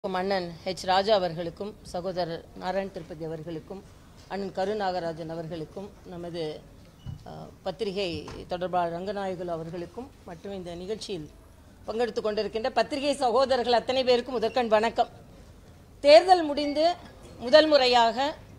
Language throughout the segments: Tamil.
அண்ணன் ஹெச் ராஜா அவர்களுக்கும் சகோதரர் நாராயண் திருப்பதி அவர்களுக்கும் அண்ணன் கருநாகராஜன் அவர்களுக்கும் நமது அஹ், பத்திரிகை தொடர்பாளர் ரங்கநாயகுலு அவர்களுக்கும் மற்றும் இந்த நிகழ்ச்சியில் பங்கெடுத்துக் கொண்டிருக்கின்ற பத்திரிகை சகோதரர்கள் அத்தனை பேருக்கும் முதற்கண் வணக்கம் தேர்தல் முடிந்து முதல் முறையாக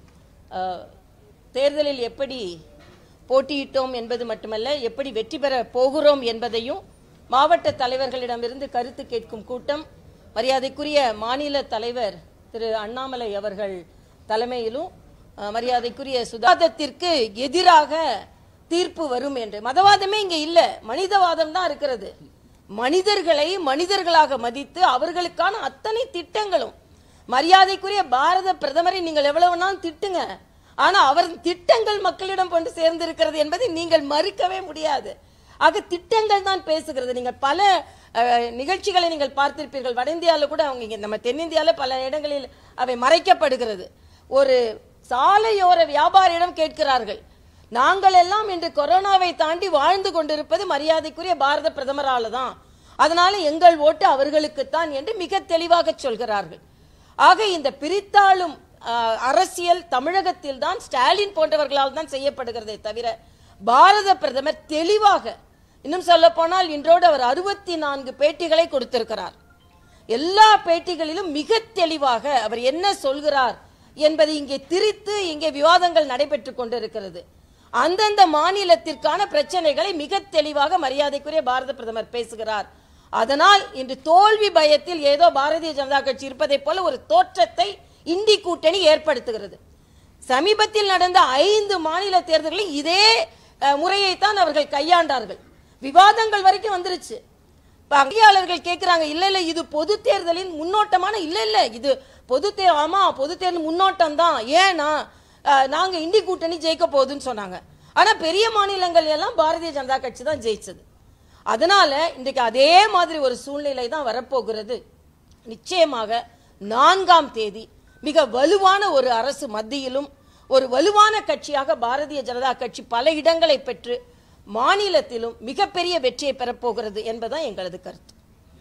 அஹ், தேர்தலில் எப்படி போட்டியிட்டோம் என்பது மட்டுமல்ல எப்படி வெற்றி பெற போகிறோம் என்பதையும் மாவட்ட தலைவர்களிடமிருந்து கருத்து கேட்கும் கூட்டம் மரியாதைக்குரிய மாநில தலைவர் திரு அண்ணாமலை அவர்கள் தலைமையிலும் அஹ், மரியாதைக்குரிய சுதாதத்திற்கு எதிராக தீர்ப்பு வரும் என்று மதவாதமே இங்க இல்ல மனிதவாதம் தான் இருக்கிறது மனிதர்களை மனிதர்களாக மதித்து அவர்களுக்கான அத்தனை திட்டங்களும் மரியாதைக்குரிய பாரத பிரதமரை நீங்கள் எவ்வளவு நாள் திட்டுங்க ஆனா அவர் திட்டங்கள் மக்களிடம் கொண்டு சேர்ந்திருக்கிறது என்பதை நீங்கள் மறுக்கவே முடியாது ஆக திட்டங்கள் தான் பேசுகிறது நீங்கள் பல அஹ், நிகழ்ச்சிகளை நீங்கள் பார்த்திருப்பீர்கள் வட இந்தியாவில் கூட அவங்க இங்க நம்ம தென்னிந்தியாவில் பல இடங்களில் அவை மறைக்கப்படுகிறது ஒரு சாலையோர வியாபாரியிடம் கேட்கிறார்கள் நாங்கள் எல்லாம் இன்று கொரோனாவை தாண்டி வாழ்ந்து கொண்டிருப்பது மரியாதைக்குரிய பாரத பிரதமரால தான் அதனால எங்கள் ஓட்டு அவர்களுக்குத்தான் என்று மிக தெளிவாக சொல்கிறார்கள் ஆக இந்த பிரித்தாளும் ஆஹ், அரசியல் தமிழகத்தில் தான் ஸ்டாலின் போன்றவர்களால் தான் செய்யப்படுகிறதே தவிர பாரத பிரதமர் தெளிவாக இன்னும் சொல்ல போனால் இன்றோடு அவர் அறுபத்தி நான்கு பேட்டிகளை கொடுத்திருக்கிறார் எல்லா பேட்டிகளிலும் மிக தெளிவாக அவர் என்ன சொல்கிறார் என்பதை இங்கே திரித்து இங்கே விவாதங்கள் நடைபெற்றுக் கொண்டிருக்கிறது அந்தந்த மாநிலத்திற்கான பிரச்சனைகளை மிக தெளிவாக மரியாதைக்குரிய பாரத பிரதமர் பேசுகிறார் அதனால் இன்று தோல்வி பயத்தில் ஏதோ பாரதிய ஜனதா கட்சி இருப்பதைப் போல ஒரு தோற்றத்தை இந்தி கூட்டணி ஏற்படுத்துகிறது சமீபத்தில் நடந்த ஐந்து மாநில தேர்தல்களில் இதே அஹ், முறையைத்தான் அவர்கள் கையாண்டார்கள் விவாதங்கள் வரைக்கும் வந்துருச்சு இப்ப அங்கேயாளர்கள் கேட்கிறாங்க இல்ல இல்ல இது பொது தேர்தலின் முன்னோட்டமான இல்ல இல்ல இது பொது தே ஆமா பொது தேர்தல் முன்னோட்டம் தான் ஏன்னா அஹ், நாங்க இந்தி கூட்டணி ஜெயிக்க போகுதுன்னு சொன்னாங்க ஆனா பெரிய மாநிலங்கள் எல்லாம் பாரதிய ஜனதா கட்சி தான் ஜெயிச்சது அதனால இன்றைக்கு அதே மாதிரி ஒரு சூழ்நிலை தான் வரப்போகிறது நிச்சயமாக நான்காம் தேதி மிக வலுவான ஒரு அரசு மத்தியிலும் ஒரு வலுவான கட்சியாக பாரதிய ஜனதா கட்சி பல இடங்களை பெற்று மாநிலத்திலும் மிகப்பெரிய வெற்றியை பெறப்போகிறது என்பதுதான் எங்களது கருத்து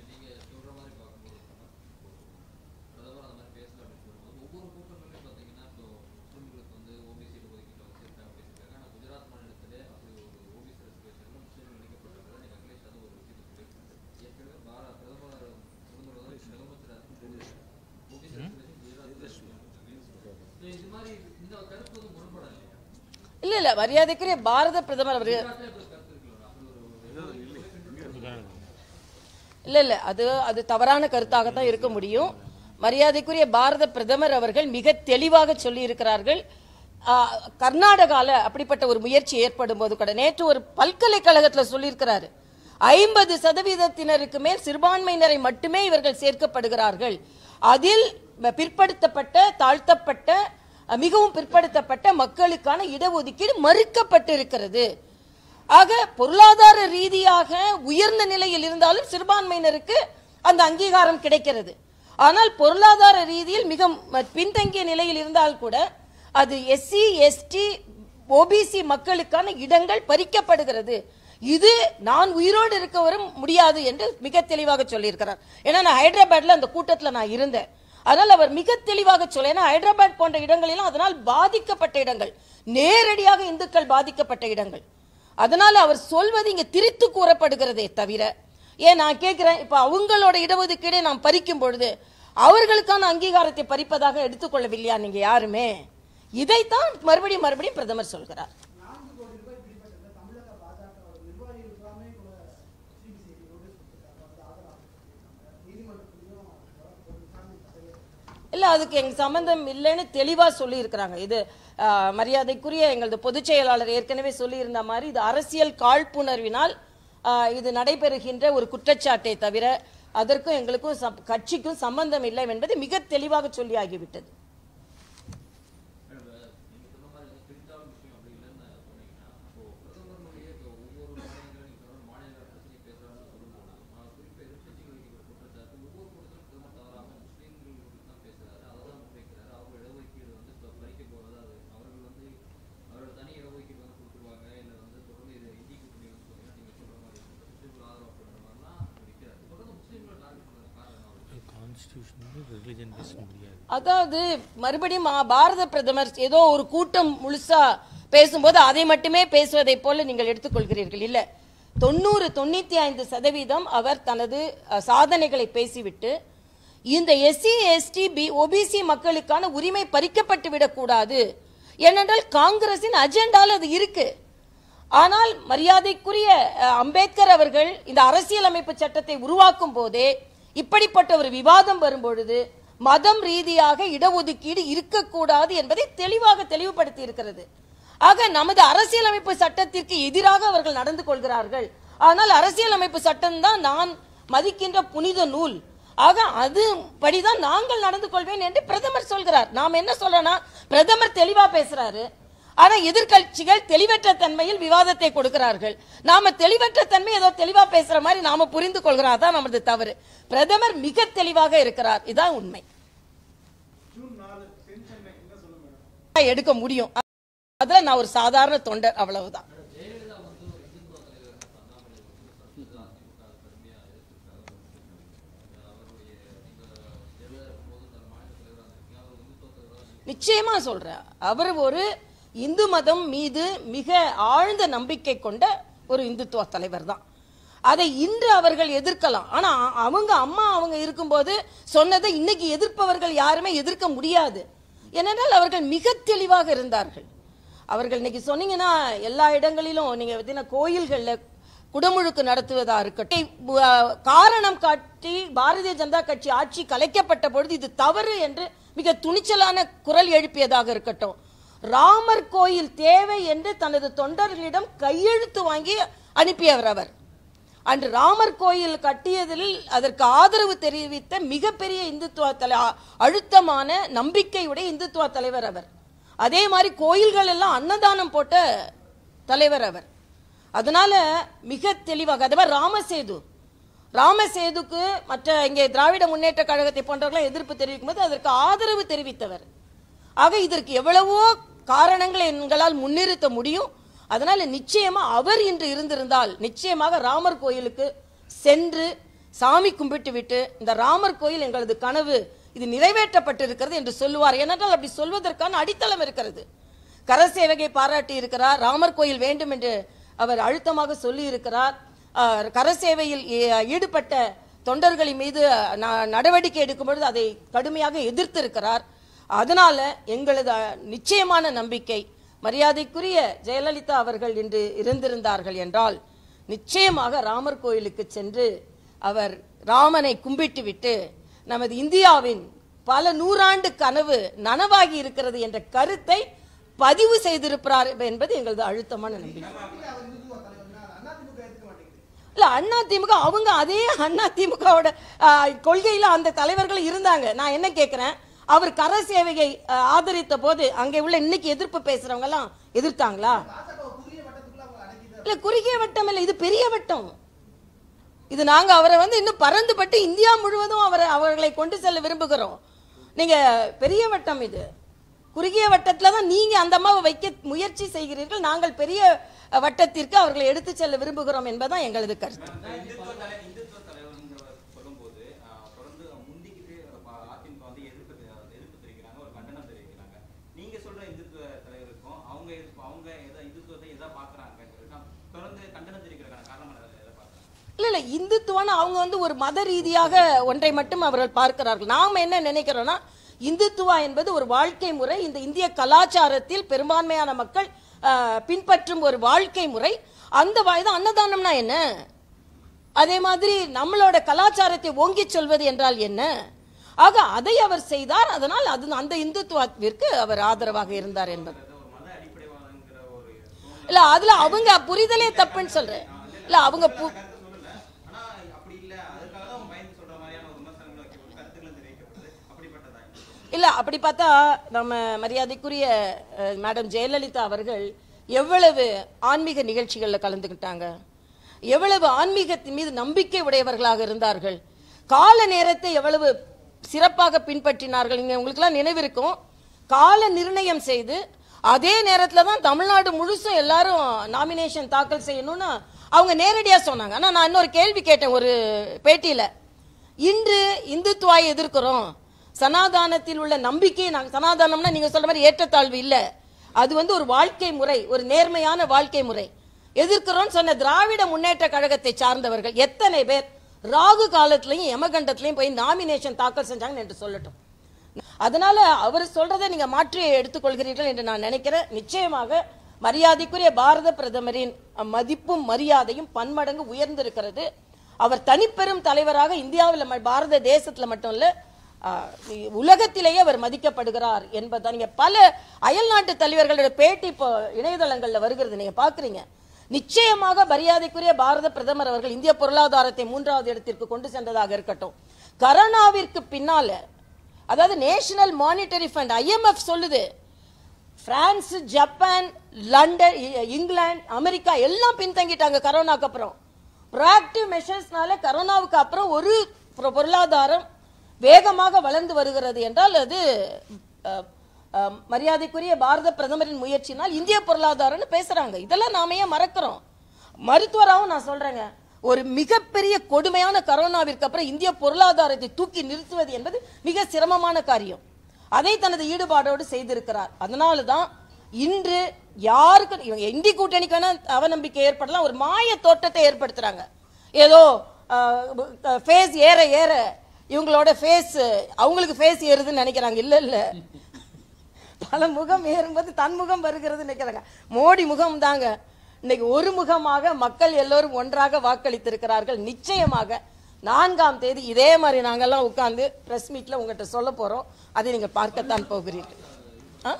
இல்ல இல்ல மரியாதைக்குரிய பாரத பிரதமர் அவர் இல்ல இல்ல அது அது தவறான கருத்தாகத்தான் இருக்க முடியும் மரியாதைக்குரிய பாரத பிரதமர் அவர்கள் மிக தெளிவாக சொல்லி இருக்கிறார்கள் கர்நாடகால அப்படிப்பட்ட ஒரு முயற்சி ஏற்படும் போது கூட நேற்று ஒரு பல்கலைக்கழகத்துல சொல்லியிருக்கிறாரு ஐம்பது சதவீதத்தினருக்கு மேல் சிறுபான்மையினரை மட்டுமே இவர்கள் சேர்க்கப்படுகிறார்கள் அதில் பிற்படுத்தப்பட்ட தாழ்த்தப்பட்ட அஹ், மிகவும் பிற்படுத்தப்பட்ட மக்களுக்கான இடஒதுக்கீடு மறுக்கப்பட்டிருக்கிறது ஆக பொருளாதார ரீதியாக உயர்ந்த நிலையில் இருந்தாலும் சிறுபான்மையினருக்கு அந்த அங்கீகாரம் கிடைக்கிறது ஆனால் பொருளாதார ரீதியில் மிக ம- பின்தங்கிய நிலையில் இருந்தால் கூட அது எஸ்சி எஸ்டி ஓபிசி மக்களுக்கான இடங்கள் பறிக்கப்படுகிறது இது நான் உயிரோடு இருக்க வரும் முடியாது என்று மிக தெளிவாக சொல்லியிருக்கிறார் ஏன்னா நான் ஹைதராபாத்ல அந்த கூட்டத்தில் நான் இருந்தேன் அதனால் அவர் மிக தெளிவாக சொல்ல ஏன்னா ஹைதராபாத் போன்ற இடங்களெல்லாம் அதனால் பாதிக்கப்பட்ட இடங்கள் நேரடியாக இந்துக்கள் பாதிக்கப்பட்ட இடங்கள் அதனால அவர் சொல்வது இங்க திரித்து கூறப்படுகிறதே தவிர ஏன் நான் கேட்கிறேன் இப்ப அவங்களோட இடஒதுக்கீடை நாம் பறிக்கும் பொழுது அவர்களுக்கான அங்கீகாரத்தை பறிப்பதாக எடுத்துக்கொள்ளவில்லையா நீங்க யாருமே இதைத்தான் மறுபடியும் மறுபடியும் பிரதமர் சொல்கிறார் இல்ல அதுக்கு எங்க சம்பந்தம் இல்லைன்னு தெளிவா சொல்லி இருக்கிறாங்க இது ஆஹ், மரியாதைக்குரிய எங்களது பொதுச் செயலாளர் ஏற்கனவே சொல்லியிருந்த மாதிரி இது அரசியல் காழ்ப்புணர்வினால் ஆஹ், இது நடைபெறுகின்ற ஒரு குற்றச்சாட்டை தவிர அதற்கும் எங்களுக்கும் சம்- கட்சிக்கும் சம்பந்தம் இல்லை என்பது மிக தெளிவாக சொல்லி ஆகிவிட்டது கான்ஸ்டியூஷன் வந்து ரிலிஜன் பேச முடியாது அதாவது மறுபடியும் மா- பாரத பிரதமர் ஏதோ ஒரு கூட்டம் முழுசா பேசும்போது அதை மட்டுமே பேசுவதை போல நீங்கள் எடுத்துக்கொள்கிறீர்கள் இல்ல தொண்ணூறு தொண்ணூத்தி ஐந்து சதவீதம் அவர் தனது அஹ், சாதனைகளை பேசிவிட்டு இந்த எஸ்சி எஸ்டி பி ஓபிசி மக்களுக்கான உரிமை பறிக்கப்பட்டு விடக்கூடாது ஏனென்றால் காங்கிரசின் அஜெண்டால அது இருக்கு ஆனால் மரியாதைக்குரிய அஹ், அம்பேத்கர் அவர்கள் இந்த அரசியலமைப்பு சட்டத்தை உருவாக்கும் போதே இப்படிப்பட்ட ஒரு விவாதம் வரும்பொழுது மதம் ரீதியாக இடஒதுக்கீடு இருக்கக்கூடாது என்பதை தெளிவாக தெளிவுபடுத்தி இருக்கிறது ஆக நமது அரசியலமைப்பு சட்டத்திற்கு எதிராக அவர்கள் நடந்து கொள்கிறார்கள் ஆனால் அரசியலமைப்பு சட்டம்தான் நான் மதிக்கின்ற புனித நூல் ஆக அது படிதான் நாங்கள் நடந்து கொள்வேன் என்று பிரதமர் சொல்கிறார் நாம் என்ன சொல்றோம்னா பிரதமர் தெளிவா பேசுறாரு ஆனா எதிர்க்கட்சிகள் தெளிவற்ற தன்மையில் விவாதத்தை கொடுக்கிறார்கள் நாம தெளிவற்ற தன்மை ஏதோ தெளிவா பேசுற மாதிரி நாம புரிந்து கொள்கிறோம் அதான் நமது தவறு பிரதமர் மிக தெளிவாக இருக்கிறார் இதான் உண்மை எடுக்க முடியும் அதுல நான் ஒரு சாதாரண தொண்டர் அவ்வளவுதான் நிச்சயமா சொல்றேன் அவர் ஒரு இந்து மதம் மீது மிக ஆழ்ந்த நம்பிக்கை கொண்ட ஒரு இந்துத்துவ தலைவர் தான் அதை இன்று அவர்கள் எதிர்க்கலாம் ஆனா அவங்க அம்மா அவங்க இருக்கும்போது சொன்னதை இன்னைக்கு எதிர்ப்பவர்கள் யாருமே எதிர்க்க முடியாது ஏனென்றால் அவர்கள் மிக தெளிவாக இருந்தார்கள் அவர்கள் இன்னைக்கு சொன்னீங்கன்னா எல்லா இடங்களிலும் நீங்க பார்த்தீங்கன்னா கோயில்கள்ல குடமுழுக்கு நடத்துவதா இருக்கட்டும் அஹ், காரணம் காட்டி பாரதிய ஜனதா கட்சி ஆட்சி கலைக்கப்பட்ட பொழுது இது தவறு என்று மிக துணிச்சலான குரல் எழுப்பியதாக இருக்கட்டும் ராமர் கோயில் தேவை என்று தனது தொண்டர்களிடம் கையெழுத்து வாங்கி அனுப்பியவர் அவர் அன்று ராமர் கோயில் கட்டியதில் அதற்கு ஆதரவு தெரிவித்த மிகப்பெரிய இந்துத்துவ தலை அழுத்தமான நம்பிக்கையுடைய இந்துத்துவ தலைவர் அவர் அதே மாதிரி கோயில்கள் எல்லாம் அன்னதானம் போட்ட தலைவர் அவர் அதனால மிக தெளிவாக அதே மாதிரி ராமசேது ராமசேதுக்கு மற்ற இங்கே திராவிட முன்னேற்ற கழகத்தை போன்றவர்கள் எதிர்ப்பு தெரிவிக்கும் போது அதற்கு ஆதரவு தெரிவித்தவர் ஆக இதற்கு எவ்வளவோ காரணங்களை எங்களால் முன்னிறுத்த முடியும் அதனால நிச்சயமா அவர் இன்று இருந்திருந்தால் நிச்சயமாக ராமர் கோயிலுக்கு சென்று சாமி கும்பிட்டு விட்டு இந்த ராமர் கோயில் எங்களது கனவு இது நிறைவேற்றப்பட்டிருக்கிறது என்று சொல்லுவார் ஏனென்றால் அப்படி சொல்வதற்கான அடித்தளம் இருக்கிறது கரசேவகை பாராட்டி இருக்கிறார் ராமர் கோயில் வேண்டும் என்று அவர் அழுத்தமாக சொல்லி இருக்கிறார் அஹ், கரசேவையில் ஈ- ஈடுபட்ட தொண்டர்களின் மீது ந- நடவடிக்கை எடுக்கும் பொழுது அதை கடுமையாக எதிர்த்து இருக்கிறார் அதனால எங்களது அஹ், நிச்சயமான நம்பிக்கை மரியாதைக்குரிய ஜெயலலிதா அவர்கள் இன்று இருந்திருந்தார்கள் என்றால் நிச்சயமாக ராமர் கோயிலுக்கு சென்று அவர் ராமனை கும்பிட்டு விட்டு நமது இந்தியாவின் பல நூறாண்டு கனவு நனவாகி இருக்கிறது என்ற கருத்தை பதிவு செய்திருக்கிறார் என்பது எங்களது அழுத்தமான நம்பிக்கை இல்ல அண்ணா திமுக அவங்க அதே அண்ணா திமுகவோட கொள்கையில அந்த தலைவர்கள் இருந்தாங்க நான் என்ன கேக்குறேன் அவர் கர சேவையை ஆஹ், ஆதரித்த போது அங்கே உள்ள இன்னைக்கு எதிர்ப்பு பேசுறவங்க எல்லாம் எதிர்த்தாங்களா இல்ல குறுகிய வட்டம் இல்ல இது பெரிய வட்டம் இது நாங்க அவரை வந்து இன்னும் பறந்துபட்டு இந்தியா முழுவதும் அவரை அவர்களை கொண்டு செல்ல விரும்புகிறோம் நீங்க பெரிய வட்டம் இது குறுகிய வட்டத்துல தான் நீங்க அந்த அம்மாவை வைக்க முயற்சி செய்கிறீர்கள் நாங்கள் பெரிய அஹ், வட்டத்திற்கு அவர்களை எடுத்து செல்ல விரும்புகிறோம் என்பதுதான் எங்களது கருத்து இந்துத்துவ தலை இந்துத்துவ தலைவருங்கிறவர் சொல்லும்போது ஆஹ், தொடர்ந்து முந்திக்கிட்டு ப- அதிமுக வந்து எதிர்ப்பு தெ- எதிர்ப்பு தெரிவிக்கிறாங்க ஒரு கண்டனம் தெரிவிக்கிறாங்க நீங்க சொல்ற இந்துத்துவ தலைவருக்கும் அவங்க எதிர்ப்பு- அவங்க எதை இந்துத்துவத்தை எதா பாக்குறாங்க தொடர்ந்து கண்டனம் தெரிவிக்கிறதுக்கான காரணம் எதை எதை பாக்குறாங்க இல்ல இல்ல இந்துத்துவம்னு அவங்க வந்து ஒரு மத ரீதியாக ஒன்றை மட்டும் அவர்கள் பார்க்கிறார்கள் நாம் என்ன நினைக்கிறோம்னா இந்துத்துவா என்பது ஒரு வாழ்க்கை முறை இந்த இந்திய கலாச்சாரத்தில் பெரும்பான்மையான மக்கள் ஆஹ், பின்பற்றும் ஒரு வாழ்க்கை முறை அந்த வாய்தான் அன்னதானம்னா என்ன அதே மாதிரி நம்மளோட கலாச்சாரத்தை ஓங்கிச் சொல்வது என்றால் என்ன ஆக அதை அவர் செய்தார் அதனால் அது அந்த இந்துத்துவத்திற்கு அவர் ஆதரவாக இருந்தார் என்பது ஒரு மத அடிப்படைவாதங்கிற ஒரு சூழ்நிலை இல்ல அதுல அவங்க புரிதலே தப்புன்னு சொல்றேன் இல்ல அவங்க பு- கருத்து சொல்லல ஆனா அப்படி இல்ல அதுக்காக தான் அவங்க பயந்து சொல்ற மாதிரியான ஒரு விமர்சனங்கள் வைக்கப்பட்டு கருத்துக்களும் தெரிவிக்கப்படுது அப்படிப்பட்டதா இந்துத்துவம்? இல்ல அப்படி பார்த்தா நம்ம மரியாதைக்குரிய அஹ், மேடம் ஜெயலலிதா அவர்கள் எவ்வளவு ஆன்மீக நிகழ்ச்சிகள்ல கலந்துக்கிட்டாங்க எவ்வளவு ஆன்மீகத்தின் மீது நம்பிக்கை உடையவர்களாக இருந்தார்கள் கால நேரத்தை எவ்வளவு சிறப்பாக பின்பற்றினார்கள் இங்க உங்களுக்குலாம் நினைவிருக்கும் கால நிர்ணயம் செய்து அதே நேரத்துல தான் தமிழ்நாடு முழுசும் எல்லாரும் நாமினேஷன் தாக்கல் செய்யணும்னு அவங்க நேரடியா சொன்னாங்க ஆனா நான் இன்னொரு கேள்வி கேட்டேன் ஒரு பேட்டியில இன்று இந்துத்துவாயை எதிர்க்கிறோம் சனாதானத்தில் உள்ள நம்பிக்கை நாங்கள் சனாதானம்னா நீங்க சொல்ற மாதிரி ஏற்றத்தாழ்வு இல்ல அது வந்து ஒரு வாழ்க்கை முறை ஒரு நேர்மையான வாழ்க்கை முறை எதிர்க்கிறோம்னு சொன்ன திராவிட முன்னேற்ற கழகத்தை சார்ந்தவர்கள் எத்தனை பேர் ராகு காலத்திலையும் யமகண்டத்திலையும் போய் நாமினேஷன் தாக்கல் செஞ்சாங்கன்னு என்று சொல்லட்டும் அதனால அவர் சொல்றதை நீங்க மாற்றி எடுத்துக்கொள்கிறீர்கள் என்று நான் நினைக்கிறேன் நிச்சயமாக மரியாதைக்குரிய பாரத பிரதமரின் மதிப்பும் மரியாதையும் பன்மடங்கு உயர்ந்திருக்கிறது அவர் தனிப்பெரும் தலைவராக இந்தியாவில் ம- பாரத தேசத்துல மட்டும் இல்ல ஆஹ், உலகத்திலேயே அவர் மதிக்கப்படுகிறார் என்பதை நீங்க பல அயல்நாட்டு தலைவர்களோட பேட்டி இப்போ இணையதளங்கள்ல வருகிறது நீங்க பாக்குறீங்க நிச்சயமாக மரியாதைக்குரிய பாரத பிரதமர் அவர்கள் இந்திய பொருளாதாரத்தை மூன்றாவது இடத்திற்கு கொண்டு சென்றதாக இருக்கட்டும் கரோனாவிற்கு பின்னால அதாவது நேஷனல் மானிட்டரி ஃபண்ட் ஐஎம்எஃப் சொல்லுது பிரான்ஸ் ஜப்பான் லண்டன் இ- இங்கிலாந்து அமெரிக்கா எல்லாம் பின்தங்கிட்டாங்க கரோனாக்கு அப்புறம் ப்ரோஆக்டிவ் மெஷர்ஸ்னால கரோனாவுக்கு அப்புறம் ஒரு பொ- பொருளாதாரம் வேகமாக வளர்ந்து வருகிறது என்றால் அது அஹ், அஹ், மரியாதைக்குரிய பாரத பிரதமரின் முயற்சினால் இந்திய பொருளாதாரம்னு பேசுறாங்க இதெல்லாம் நாம ஏன் மறக்கிறோம் மருத்துவராகவும் நான் சொல்றேங்க ஒரு மிகப்பெரிய கொடுமையான கரோனாவிற்கு அப்புறம் இந்திய பொருளாதாரத்தை தூக்கி நிறுத்துவது என்பது மிக சிரமமான காரியம் அதை தனது ஈடுபாடோடு செய்திருக்கிறார் அதனால தான் இன்று யாருக்கு இவங்க இந்தி கூட்டணிக்கு வேணா அவநம்பிக்கை ஏற்படலாம் ஒரு மாய தோட்டத்தை ஏற்படுத்துறாங்க ஏதோ ஃபேஸ் ஏற ஏற இவங்களோட ஃபேஸ் அவங்களுக்கு ஃபேஸ் ஏறுதுன்னு நினைக்கிறாங்க இல்ல இல்ல பல முகம் ஏறும்போது தன் முகம் வருகிறது நினைக்கிறாங்க மோடி முகம் தாங்க இன்னைக்கு ஒரு முகமாக மக்கள் எல்லோரும் ஒன்றாக வாக்களித்திருக்கிறார்கள் நிச்சயமாக நான்காம் தேதி இதே மாதிரி நாங்கெல்லாம் உட்கார்ந்து பிரஸ் மீட்ல உங்ககிட்ட சொல்ல போறோம் அதை நீங்க பார்க்கத்தான் போகிறீர்கள் ஆ?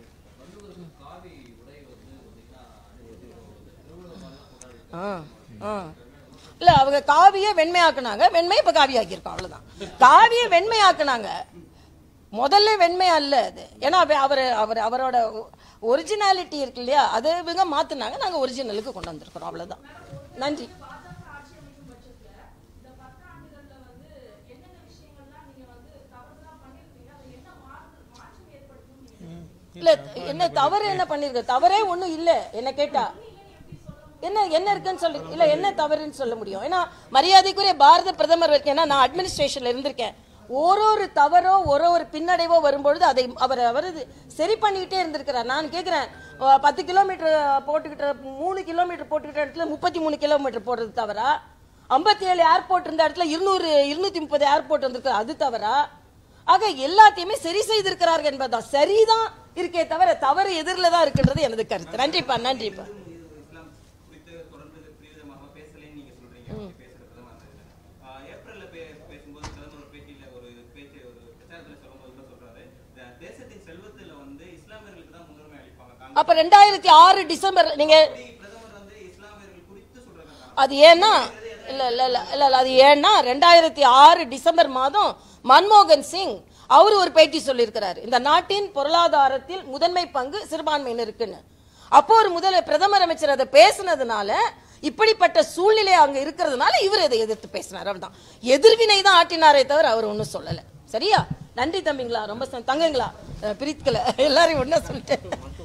ஆ, ஆ. இல்ல அவங்க காவிய வெண்மையாக்குனாங்க வெண்மை இப்ப காவி ஆக்கியிருக்கோம் அவ்வளவுதான் காவிய வெண்மையாக்குனாங்க முதல்ல வெண்மை அல்ல அது ஏன்னா அவ- அவர் அவர் அவரோட ஒரிஜினாலிட்டி இருக்கு இல்லையா அதை இவங்க மாத்துனாங்க நாங்க ஒரிஜினலுக்கு கொண்டு வந்திருக்கிறோம் அவ்வளவுதான் நன்றி இல்ல என்ன தவறு என்ன பண்ணிருக்க தவறே ஒண்ணும் இல்ல என்ன கேட்டா என்ன என்ன இருக்குன்னு சொல்லு இல்ல என்ன தவறுன்னு சொல்ல முடியும் ஏன்னா மரியாதைக்குரிய பாரத பிரதமர் இருக்கு ஏன்னா நான் அட்மினிஸ்ட்ரேஷன்ல இருந்திருக்கேன் ஒரு ஒரு தவறோ ஒரு ஒரு பின்னடைவோ வரும்பொழுது அதை அவர் அவர் இது சரி பண்ணிக்கிட்டே இருந்திருக்கிறார் நான் கேட்கிறேன் அஹ், பத்து கிலோமீட்டர் போட்டுக்கிட்ட மூணு கிலோமீட்டர் போட்டுக்கிட்ட இடத்துல முப்பத்தி மூணு கிலோமீட்டர் போடுறது தவறா ஐம்பத்தி ஏழு ஏர்போர்ட் இருந்த இடத்துல இருநூறு இருநூத்தி முப்பது ஏர்போர்ட் வந்திருக்கு அது தவறா ஆக எல்லாத்தையுமே சரி செய்திருக்கிறார்கள் என்பதுதான் சரிதான் இருக்கே தவிர தவறு எதிரில தான் இருக்கின்றது எனது கருத்து நன்றிப்பா நன்றிப்பா இஸ்லாம் குறித்து தொடர்ந்து பிரிவிதமாக பேசலைன்னு நீங்க சொல்றீங்க அப்படி பேசுற பிரதமர் அந்த இதுல. ஆஹ் ஏப்ரல்ல பே- பேசும்போது பிரதமர் ஒரு பேட்டியில ஒரு பேச்சு ஒரு பிரச்சாரத்துல சொல்லும்போது கூட சொல்றாரு இந்த தேசத்தின் செல்வத்துல வந்து இஸ்லாமியர்களுக்கு தான் முன்னுரிமை அளிப்பாங்க காங்கிரஸ் அப்ப ரெண்டாயிரத்தி ஆறு டிசம்பர் நீங்க அப்படி பிரதமர் வந்து இஸ்லாமியர்கள் குறித்து சொல்றாங்க அது ஏன்னா இல்ல இல்ல இல்ல இல்ல இல்ல, அது ஏன்னா ரெண்டாயிரத்தி ஆறு டிசம்பர் மாதம் மன்மோகன் சிங் அவர் ஒரு பேட்டி சொல்லியிருக்கிறார் இந்த நாட்டின் பொருளாதாரத்தில் முதன்மை பங்கு சிறுபான்மையினருக்குன்னு அப்போ ஒரு முதல பிரதமர் அமைச்சர் அதை பேசுனதுனால இப்படிப்பட்ட சூழ்நிலை அங்க இருக்கிறதுனால இவர் இதை எதிர்த்து பேசினார் அவ்வளவுதான் எதிர்வினை தான் ஆட்டினாரே தவிர அவர் ஒன்றும் சொல்லல சரியா நன்றி தம்பிங்களா ரொம்ப சந்தோஷம். தங்கங்களா அஹ், பிரித்கல எல்லாரையும் ஒண்ணா சொல்லிட்டேன்